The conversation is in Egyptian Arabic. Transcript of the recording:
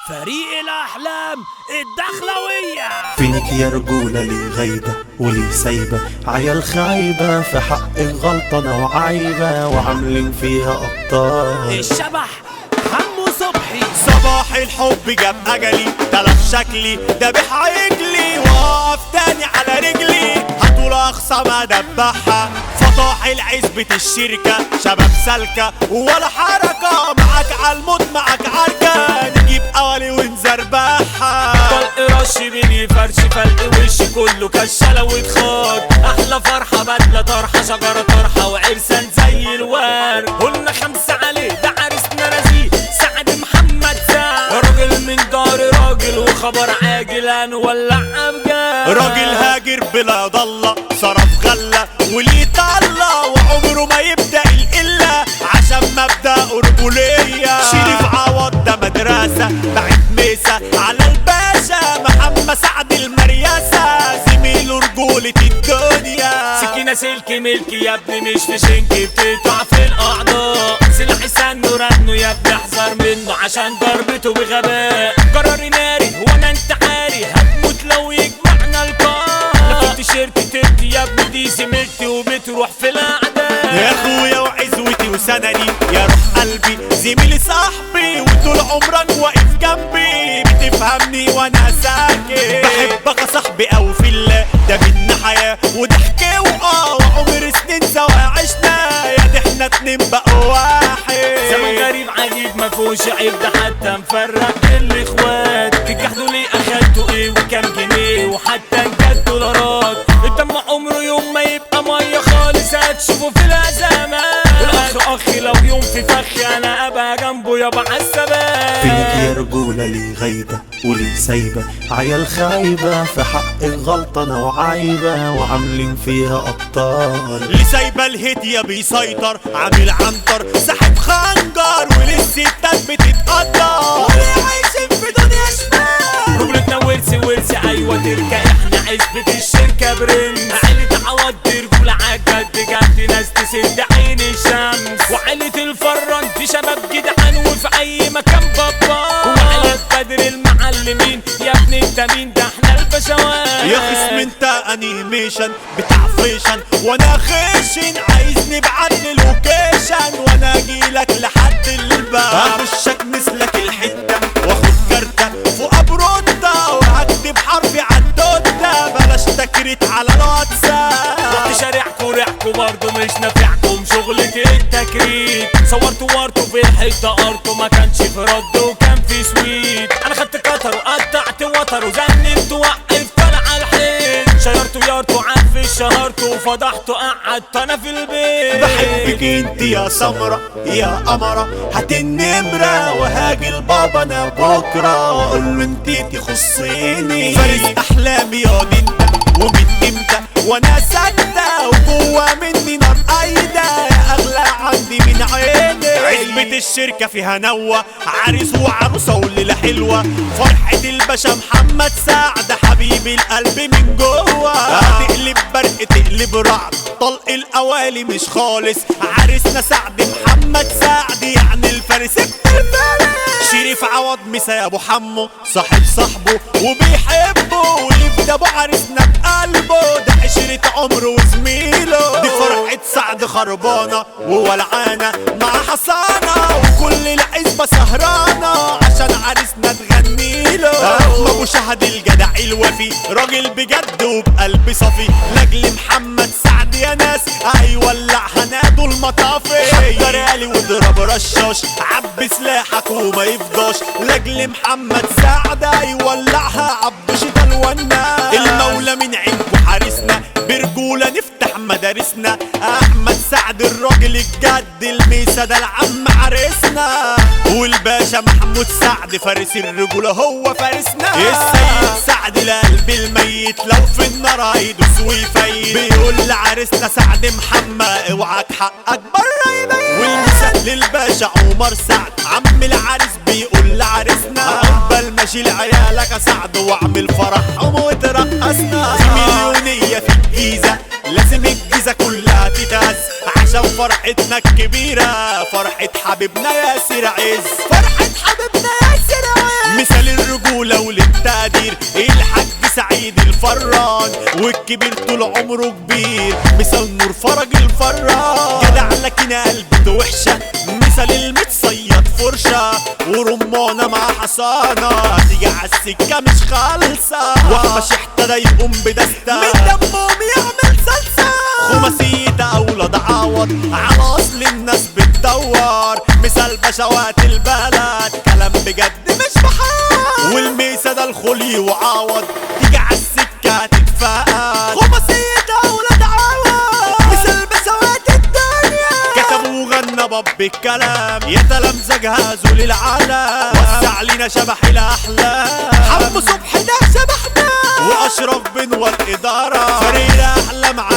فريق الأحلام الدخلوية فينك يا رجولة لي غايبة ولي سايبة عيال خايبة في حقك غلطانة وعايبة وعاملين فيها أبطال الشبح حمو صبحي صباح الحب جاب اجلي تلف شكلي دبح عجلي وقف تاني على رجلي هطول اقصى ما دبحها فطاح العزبة الشركة شباب سالكة ولا حركة معاك عالموت معاك عركة نجيب قوالي ونزربحها طلق رش بيني فرش فلق وشي كله كشلة واتخاط احلى فرحة بدلة طرحة شجرة طرحة وعرسان زي الورد قلنا خمسة عليه ده عرسنا نزيه سعد محمد سعد راجل من دار راجل وخبر عاجل هنولع بجد راجل هاجر بلا ضلة صرف غلة وليه طلة وعمره ما يبدأ القلة عشان مبدأ رجولية شريف عوض ده مدرسة بعت ميسة على الباشا محمد سعد المرياسة زميله رجولة الدنيا سكينة سلك ملكي يا ابني مش في شنك بتقطع في الأعضاء سلاحي سنه رنه يا ابني احذر منه عشان ضربته بغباء قراري ناري وانا انتحاري هتموت لو يجمعنا القاع لفت شيرتي تبكي يا ابني دي زميلتي وبتروح في الأعداء يا اخويا وعزوتي وسندي يا روح قلبي زميلي صاحبي وطول عمرك واقف جنبي بتفهمني وانا ساكت بحبك يا صاحبي او في الله ده بينا حياة وضحك واه وعمر سنين سوا عشنا يا دي احنا اتنين بقوا واحد زمن غريب عجيب ما فيهوش عيب ده حتى مفرق الاخوات تجحدوا ليه اخدتوا ايه وكام جنيه وحتى ان جت دولارات الدم عمره يوم ما يبقى ميه خالص هتشوفوا في الازمات الاخ اخي لو يوم في فخ انا ابقى جنبه يابا فينك عالثبات يا رجولة لي غايبة ولي سايبة عيال خايبة في حقك غلطانة وعايبة وعاملين فيها أبطال اللي سايبه الهدية بيسيطر عامل عنتر ساحب خنجر وللستات بتتقدر واللي عايشين في دنيا شمال رجلتنا ورثي ورثي ايوه تركة احنا عزبة الشركة برنس عيلة عوض رجولة عالجد جد ناس تسد عين الشمس وعيلة الفران دي شباب جدعان وفي اي مكان بابا وعيلة بدر المعلمين يا ابني انت مين ده احنا البشوات يا خصم انت انيميشن بتاع فيشن وانا خشن عايز نبعت لي لوكيشن وانا اجيلك لحد الباب اخشك مثلك الحته واخد كارته فوق بروده وهكتب حرفي عالدوده بلاش تكريت على الواتساب رحت شارعكوا ريحكوا برضه مش نافعكم شغلة التكريت صورت ورطه في الحيطة قرطه ما كانش في رد وكان في سويت انا خدت كتر وقطعت وتر وزنت وقفت طالع الحيط شيرته يارته عف شهرته وفضحته قعدت انا في البيت بحبك انت يا سمرة يا قمرة هات النمرة وهاجي لبابا انا بكرة واقول له انت تخصيني فارس احلامي يا انت ومن امتى وانا ساكتة وجوا مني نار قايدة يا اغلى عندي من عيني عزبة الشركة فيها نوة عريس وعروسة والليلة حلوة فرحة الباشا محمد سعد حبيب القلب من جوه تقلب برق تقلب رعد طلق الاوالي مش خالص عريسنا سعد محمد سعد يعني الفارس ابن الفارس شريف عوض مسا يا ابو حمو صاحب صاحبه وبيحبه ويبدا ابو عريسنا بقلبه ده عشرة عمره وزميله دي فرحة سعد خربانة وولعانة مع حصانة وكل العزبة سهرانة عشان عريسنا تغني له ابو شهد الجدع الوفي راجل بجد وبقلب صفي لاجل محمد سعد يا ناس هيولع هنادوا المطافي حضر يالي واضرب رشاش عبي سلاحك وما يفضاش لاجل محمد سعد هيولعها عبد شتا الوناس المولى من عندكو حارسنا برجولة نفتح مدارسنا احمد سعد الراجل الجد الميسا ده العم عرسنا والباشا محمود سعد فارس الرجولة هو فارسنا السيد سعد القلب الميت لو في النار هيدوس ويفيد بيقول لعرسنا سعد محمد اوعك حقك بره يبين والمثال للباشا عمر سعد عم العريس بيقول لعرسنا عقبال ما اشيل عيالك يا سعد واعمل فرحهم وترقصنا في مليونية في الجيزة لازم الجيزة كلها تتهز عشان فرحتنا الكبيرة فرحة حبيبنا ياسر عز فرحة حبيبنا ياسر عز مثال الزمن والكبير طول عمره كبير مثال نور فرج الفراج جدع لكن قلبته وحشة مثال المتصيد فرشة ورمانة مع حصانة تيجي عالسكة مش خالصة وحبش احتدى يقوم بدستة من دمهم يعمل صلصة خماسية أولاد عوض على أصل الناس بتدور مثال بشوات البلد كلام بجد مش بحال والميسة ده الخلي وعوض تيجي عالسكة تتفقد خماسية أولاد عوض مثال بشوات الدنيا كتب وغنى باب الكلام يا تلامذة جهزوا للعالم وسع لينا شبح الأحلام حمو صبحي ده شبحنا وأشرف بنور الإدارة فريق الأحلام